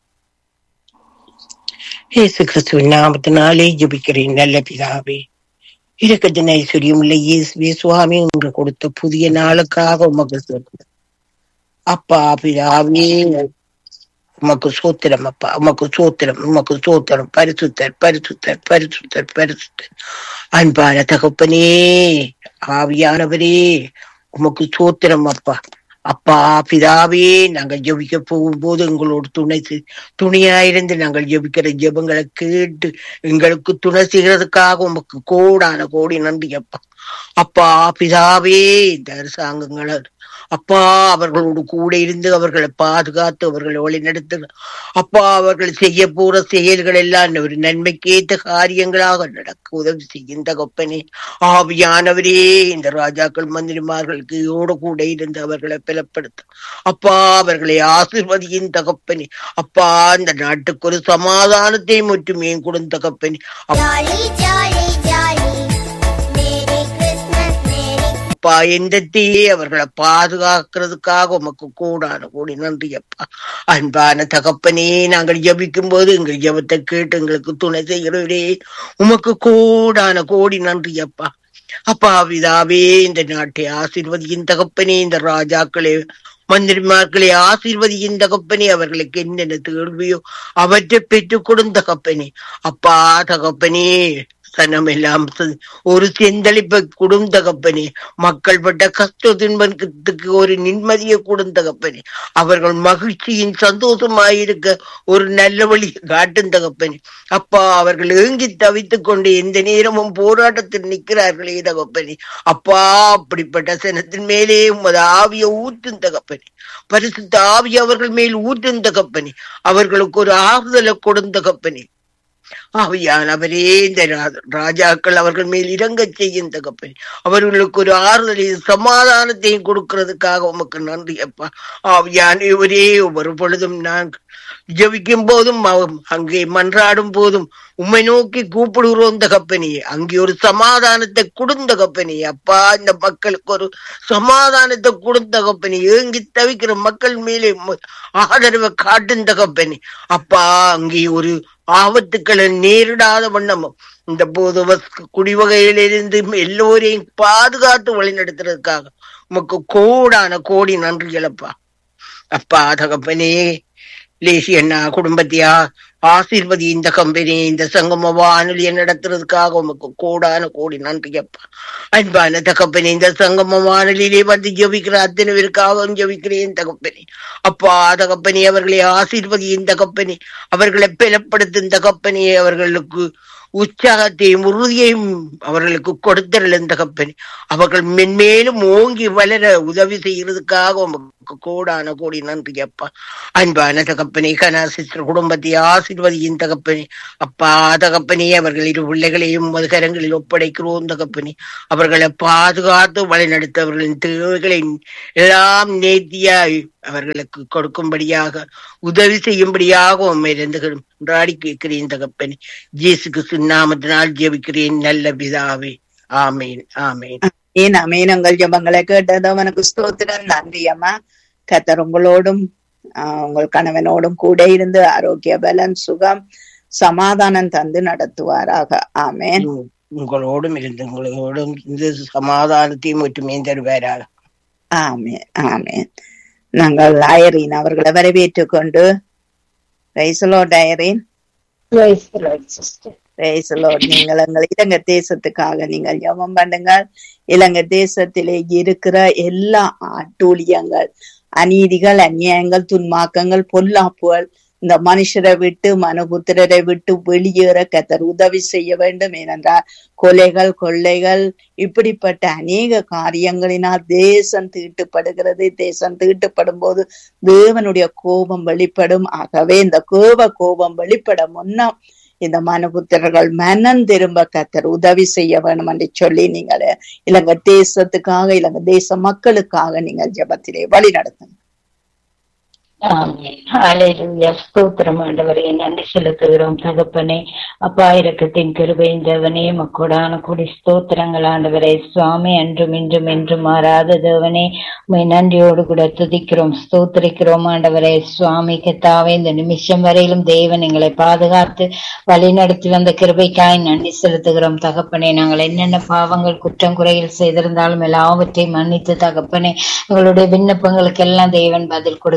இயேசு கிறிஸ்துவின் நாமத்தினாலே ஜெபிக்கிறேன் நல்ல பிதாவே இரக்கத்தின் ஐஸ்வர்யம் உள்ள இயேசுவே சுவாமி என்று கொடுத்த புதிய நாளுக்காக உமக்கு சொல்றேன் அப்பா பிதாவே உமக்கு சோத்திரம் அப்பா உமக்கு சோத்திரம் உமக்கு சோத்திரம் பரிசுத்தர் பரிசுத்தர் பரிசுத்தர் பரிசுத்தர் அன்பான தகப்பனே ஆவியானவரே உமக்கு சோத்திரம் அப்பா அப்பா பிதாவே நாங்கள் ஜெபிக்க போகும்போது எங்களோடு துணை செய்- துணையாயிருந்து நாங்கள் ஜெபிக்கிற ஜெபங்களை கேட்டு எங்களுக்கு துணை செய்கிறதுக்காக உமக்கு கோடான கோடி நன்றி அப்பா அப்பா பிதாவே இந்த அரசாங்கங்களை அப்பா அவர்களோடு கூட இருந்து அவர்களை பாதுகாத்து அவர்களை வழிநடத்து அப்பா அவர்கள் செய்ய போற செயல்கள் எல்லாம் ஒரு நன்மைக்கேற்ற காரியங்களாக நடக்க உதவி செய்யும் தகப்பனே ஆவியானவரே இந்த ராஜாக்கள் மந்திரிமார்களுக்கு யோடு கூட இருந்து அவர்களை பலப்படுத்தும் அப்பா அவர்களை ஆசிர்வதியின் தகப்பனே அப்பா இந்த நாட்டுக்கு ஒரு சமாதானத்தை மட்டுமே கொடுந்த தகப்பனே Jolly, jolly, jolly. Merry Christmas, Merry அப்பா எந்தத்தையே அவர்களை பாதுகாக்கிறதுக்காக உமக்கு கூடான கூடி நன்றி அப்பா அன்பான தகப்பனே நாங்கள் ஜபிக்கும் போது எங்கள் ஜபத்தை கேட்டு எங்களுக்கு துணை செய்கிறவரே உமக்கு கூடான கோடி நன்றி அப்பா அப்பா விதாவே இந்த நாட்டை ஆசீர்வதியின் தகப்பனே இந்த ராஜாக்களே மந்திரிமார்களை ஆசீர்வதியின் தகப்பனே அவர்களுக்கு என்னென்ன தேர்வியோ அவற்றை பெற்றுக் கொடுந்த தகப்பனே அப்பா தகப்பனே சனமெல்லாம் ச- ஒரு செந்தளிப்பை குடும் தகப்பனே மக்கள் பட்ட கஷ்ட துன்பத்துக்கு ஒரு நிம்மதியை குடும் தகப்பனே அவர்கள் மகிழ்ச்சியின் சந்தோஷமாயிருக்க ஒரு நல்ல வழி காட்டும் தகப்பனே அப்பா அவர்கள் ஏங்கி தவித்துக் கொண்டு எந்த நேரமும் போராட்டத்தில் நிற்கிறார்களே தகப்பனே அப்பா அப்படிப்பட்ட சனத்தின் மேலே உமது ஆவிய ஊற்றும் தகப்பனே பரிசுத்த ஆவி அவர்கள் மேல் ஊற்றும் தகப்பனே அவர்களுக்கு ஒரு ஆறுதலை கொடுந்த தகப்பனே ஆவியானவரே இந்த ரா- ராஜாக்கள் அவர்கள் மேல் இறங்கச் செய்யும் தகப்பனே அவர்களுக்கு ஒரு ஆறுதலையும் சமாதானத்தையும் கொடுக்கிறதுக்காக உமக்கு நன்றி அப்பா ஆவியானவரே ஒவ்வொரு பொழுதும் நான் ஜெபிக்கும் போதும் அவ- அங்கே மன்றாடும் போதும் உம்மை நோக்கி கூப்பிடுகிறோம் தகப்பனே அங்கே ஒரு சமாதானத்தை கொடுந்த கப்பனே அப்பா இந்த மக்களுக்கு ஒரு சமாதானத்தை கொடுத்த கப்பனே ஏங்கி தவிக்கிற மக்கள் மேலே உம்ம ஆதரவை காட்டும் தகப்பனே அப்பா அங்கே ஒரு ஆபத்துக்களை நேரிடாத வண்ணமும் இந்த போது குடிவகையிலிருந்து எல்லோரையும் பாதுகாத்து வழிநடத்துறதுக்காக உமக்கு கோடான கோடி நன்றிகளப்பா அப்பா தகப்பனே லேசி அண்ணா குடும்பத்தையா ஆசீர்வதி இந்த கம்பெனி இந்த சங்கம வானொலியை நடத்துறதுக்காக உமக்கு கோடான கோடி நன்றி அப்பா அன்பான தகப்பனே இந்த சங்கம வானொலியிலே வந்து ஜெபிக்கிற அத்தனை பேருக்காகவும் ஜெபிக்கிறேன் தகப்பனே அப்பா தகப்பனே அவர்களை ஆசீர்வதியின் தகப்பனே அவர்களை பலப்படுத்தும் தகப்பனே அவர்களுக்கு உற்சாகத்தையும் உறுதியையும் அவர்களுக்கு கொடுத்தருளும் தகப்பனே அவர்கள் மென்மேலும் ஓங்கி வளர உதவி செய்யறதுக்காக உமக்கு கோடான கோடி நன்றி அப்பா அன்பான தகப்பனே கனா சிஸ்டர் குடும்பத்தை ஆசீர்வதியின் தகப்பனே அப்பா தகப்பனே அவர்கள் இரு பிள்ளைகளையும் மதுகரங்களில் ஒப்படைக்கிறோம் தகப்பனே அவர்களை பாதுகாத்து வழிநடத்த அவர்களின் தேவைகளை எல்லாம் நேர்த்தியாய் அவர்களுக்கு கொடுக்கும்படியாக உதவி செய்யும்படியாக உண்மை இறந்துகிறாடி கேட்கிறேன் தகப்பனே ஜேசு கிறிஸ்து நாமத்தினால் ஜெபிக்கிறேன் நல்ல பிதாவே ஆமேன் ஆமேன் ஏன் அமீனங்கள் ஜபங்களை கேட்டது அவனுக்கு ஸ்தோத்திரம் நன்றி அம்மா கத்தர் உங்களோடும் ஆஹ், உங்கள் கணவனோடும் கூட இருந்து ஆரோக்கிய பலன் சுகம் சமாதானம் தந்து நடத்துவாராக ஆமென் உம், உங்களோடும் இருந்து உங்களோடும் இந்த சமாதானத்தையும் ஒற்றுமையும் தருவாராக ஆமென் ஆமென் நாங்கள் ஐரீன் அவர்களை வரவேற்றுக் கொண்டு ரைசலோ டயரின் பேசலோ நீங்கள் எங்கள் இலங்கை தேசத்துக்காக நீங்கள் ஜெபம் பண்ணுங்கள் இலங்கை தேசத்திலே இருக்கிற எல்லா ஆட்டூழியங்கள் அநீதிகள் அநியாயங்கள் துன்மாக்கங்கள் பொல்லாப்புகள் இந்த மனுஷரை விட்டு மனுபுத்திரரை விட்டு வெளியேற கத்தர் உதவி செய்ய வேண்டும் ஏனென்றால் கொலைகள் கொள்ளைகள் இப்படிப்பட்ட அநேக காரியங்களினால் தேசம் தீட்டுப்படுகிறது தேசம் தீட்டுப்படும் போது தேவனுடைய கோபம் வெளிப்படும் ஆகவே இந்த கோப கோபம் வெளிப்பட முன்ன இந்த மனுபுத்திரர்கள் மனம் திரும்ப கத்தர் உதவி செய்ய வேணும் என்று சொல்லி நீங்கள் இலங்கை தேசத்துக்காக இலங்கை தேச மக்களுக்காக நீங்கள் ஜெபத்திலே வழி நடத்துங்க ஆமென். ஹalleluya. ஸ்தோத்திரம் ஆண்டவரே நன்றி செலுத்துகிறோம் தகப்பனே அப்பா இரக்கத்தின் கிருபையின் தேவனே மக்கோடான கூடி ஸ்தோத்திரங்கள் ஆண்டவரே சுவாமி அன்றும் இன்றும் என்றும் மாறாத தேவனே உம்மை நன்றியோடு கூட துதிக்கிறோம் ஸ்தோத்திரிக்கிறோம் ஆண்டவரே சுவாமி கத்தாவே இந்த நிமிஷம் வரையிலும் தேவன் எங்களை பாதுகாத்து வழி நடத்தி வந்த கிருபைக்காய் நன்றி செலுத்துகிறோம் தகப்பனே நாங்கள் என்னென்ன பாவங்கள் குற்றம் குறைகள் செய்திருந்தாலும் எல்லாவற்றையும் மன்னித்து தகப்பனே எங்களுடைய விண்ணப்பங்களுக்கு எல்லாம் தேவன் பதில் கொடுக்க போறதுக்காக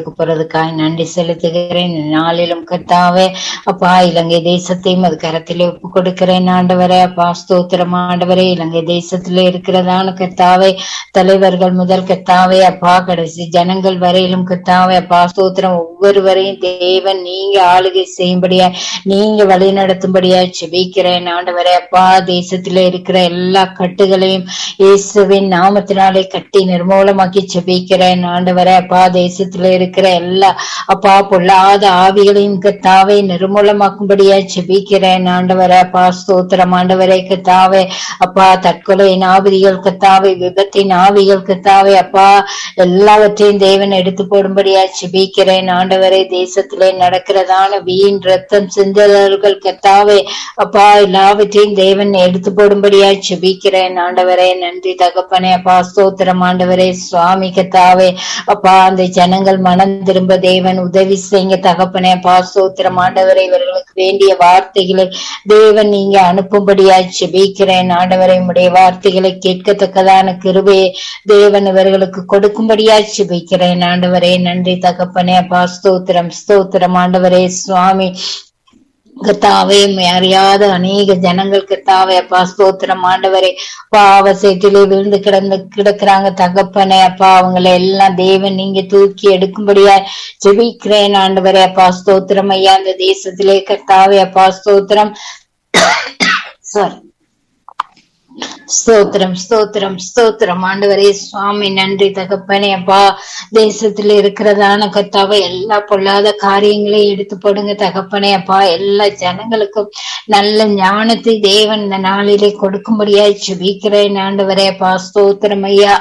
கிருபைகளுக்காய் நன்றி செலுத்துகிறேன் இந்த நாளிலும் கத்தாவே அப்பா இலங்கை தேசத்தையும் அது கரத்திலே ஒப்பு கொடுக்கிறேன் ஆண்டவரே அப்பா ஸ்தோத்திரம் ஆண்டவரே இலங்கை தேசத்திலே இருக்கிறதான கத்தாவே தலைவர்கள் முதல் கத்தாவே அப்பா கடைசி ஜனங்கள் வரையிலும் கத்தாவே அப்பா ஸ்தோத்திரம் ஒவ்வொருவரையும் தேவன் நீங்க ஆளுகை செய்யும்படியா நீங்க வழி நடத்தும்படியா செபிக்கிறேன் ஆண்டவரே அப்பா தேசத்திலே இருக்கிற எல்லா கட்டுகளையும் இயேசுவின் நாமத்தினாலே கட்டி நிர்மூலமாக்கி செபிக்கிறேன் ஆண்டவரே அப்பா தேசத்திலே இருக்கிற எல்லா அப்பா பொல்லாத ஆவிகளையும் கத்தாவே நிர்மூலமாக்கும்படியா செபிக்கிறேன் ஆண்டவரே அப்பா ஸ்தோத்திரம் ஆண்டவரே கத்தாவே அப்பா தற்கொலையின் ஆவிகள் கத்தாவே விபத்தின் ஆவிகள் கத்தாவே அப்பா எல்லாவற்றையும் தேவன் எடுத்து போடும்படியா செபிக்கிறேன் ஆண்டவரே தேசத்திலே நடக்கிறதான வீண் ரத்தம் சிந்தலர்கள் கத்தாவே அப்பா எல்லாவற்றையும் தேவன் எடுத்து போடும்படியா செபிக்கிறேன் ஆண்டவரே நன்றி தகப்பனே அப்பா ஸ்தோத்திரம் ஆண்டவரே சுவாமி கத்தாவே அப்பா அந்த ஜனங்கள் மனம் திரும்ப தேவன் உதவி செய்யுங்க தகப்பனே அப்பா ஸ்தோத்திரம் ஆண்டவரே இவர்களுக்கு வேண்டிய வார்த்தைகளை தேவன் நீங்க அனுப்பும்படியாய் செபிக்கிறேன் ஆண்டவரை உடைய வார்த்தைகளை கேட்கத்தக்கதான கிருபையை தேவன் இவர்களுக்கு கொடுக்கும்படியாய் செபிக்கிறேன் ஆண்டவரே நன்றி தகப்பனே அப்பா ஸ்தோத்திரம் ஸ்தோத்திரம் ஆண்டவரே சுவாமி கத்தாவே அறியாத அநேக ஜனங்கள் கத்தாவே அப்பா ஸ்தோத்திரம் ஆண்டவரே பாவ சேற்றிலே விழுந்து கிடந்து கிடக்குறாங்க தகப்பனே அப்பா அவங்களை எல்லாம் தேவன் நீங்க தூக்கி எடுக்கும்படியா ஜெபிக்கிறேன் ஆண்டவரே அப்பா ஸ்தோத்திரம் ஐயா அந்த தேசத்திலே கத்தாவே அப்பா ஸ்தோத்திரம் சாரி ஸ்தோத்திரம் ஸ்தோத்திரம் ஸ்தோத்திரம் ஆண்டவரே சுவாமி நன்றி தகப்பனே அப்பா தேசத்துல இருக்கிறதான கத்தாவை எல்லா பொல்லாத காரியங்களையும் எடுத்து போடுங்க தகப்பனே அப்பா எல்லா ஜனங்களுக்கும் நல்ல ஞானத்தை தேவன் இந்த நாளிலே கொடுக்கும்படியாய் சுபிக்கிறேன் ஆண்டவரே அப்பா ஸ்தோத்திரம் ஐயா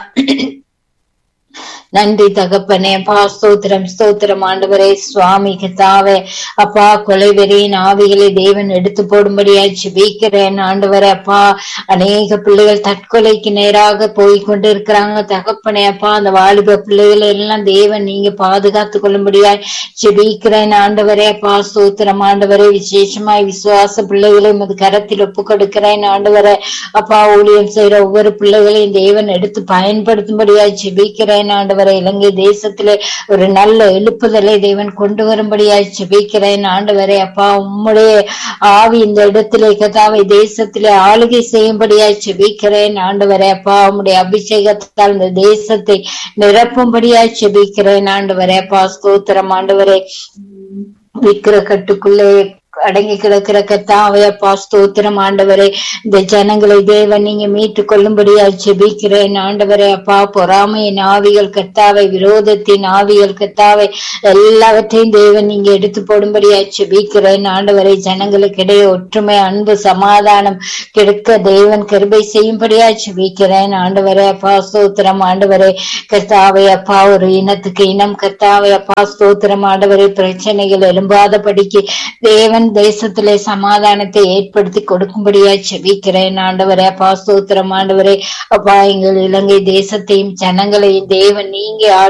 நன்றி தகப்பனே அப்பா ஸ்தோத்திரம் ஸ்தோத்திரம் ஆண்டவரே சுவாமி கத்தாவே அப்பா கொலைவெறியின் ஆவிகளை தேவன் எடுத்து போடும்படியாய் ஜெபிக்கிறேன் ஆண்டவரே அப்பா அநேக பிள்ளைகள் தற்கொலைக்கு நேராக போய் கொண்டு இருக்கிறாங்க தகப்பனே அப்பா அந்த வாலிப பிள்ளைகளை எல்லாம் தேவன் நீங்க பாதுகாத்து கொள்ளும்படியாய் ஜெபிக்கிறேன் ஆண்டவரே அப்பா ஸ்தோத்திரம் ஆண்டவரே விசேஷமாய் விசுவாச பிள்ளைகளை உமது கரத்தில் ஒப்பு கொடுக்கிறேன் ஆண்டவரே அப்பா ஊழியம் செய்யற ஒவ்வொரு பிள்ளைகளையும் தேவன் எடுத்து பயன்படுத்தும்படியாய் ஜெபிக்கிறேன் ஆண்டவரே இலங்கை தேசத்திலே ஒரு நல்ல எழுப்புதலை தேவன் கொண்டு வரும்படியாய் ஜெபிக்கிறேன் ஆண்டவரே அப்பா உம்முடைய ஆவி இந்த இடத்திலே கதாவை தேசத்திலே ஆளுகை செய்யும்படியாய் ஜெபிக்கிறேன் ஆண்டவரே அப்பா உம்முடைய அபிஷேகத்தால் இந்த தேசத்தை நிரப்பும்படியாய் ஜெபிக்கிறேன் ஆண்டவரே அப்பா ஸ்தோத்திரம் ஆண்டவரே விக்கிர கட்டுக்குள்ளே அடங்கி கிடக்கிற கத்தாவே அப்பா ஸ்தோத்திரம் ஆண்டவரே இந்த ஜனங்களை தேவன் நீங்க மீட்டு கொள்ளும்படியா ஜெபிக்கிறேன் ஆண்டவரே அப்பா பொறாமையின் ஆவிகள் கத்தாவை விரோதத்தின் ஆவிகள் கத்தாவை எல்லாவற்றையும் தேவன் நீங்க எடுத்து போடும்படியா ஜெபிக்கிறேன் ஆண்டவரை ஜனங்களுக்கு இடையே ஒற்றுமை அன்பு சமாதானம் கிடைக்க தேவன் கிருபை செய்யும்படியா ஜெபிக்கிறேன் ஆண்டவரே அப்பா ஸ்தோத்திரம் ஆண்டவரே கர்த்தாவை அப்பா ஒரு இனத்துக்கு இனம் கர்த்தாவை அப்பா ஸ்தோத்திரம் ஆண்டவரே பிரச்சனைகள் எழும்பாதபடிக்கு தேவன் தேசத்திலே சமாதானத்தை ஏற்படுத்தி கொடுக்கும்படியா செபிக்கிறேன் ஆண்டவரே அப்பா ஸ்தோத்திரம் ஆண்டவரே அப்பா எங்கள் இலங்கை தேசத்தையும் ஜனங்களையும் தேவன் நீங்க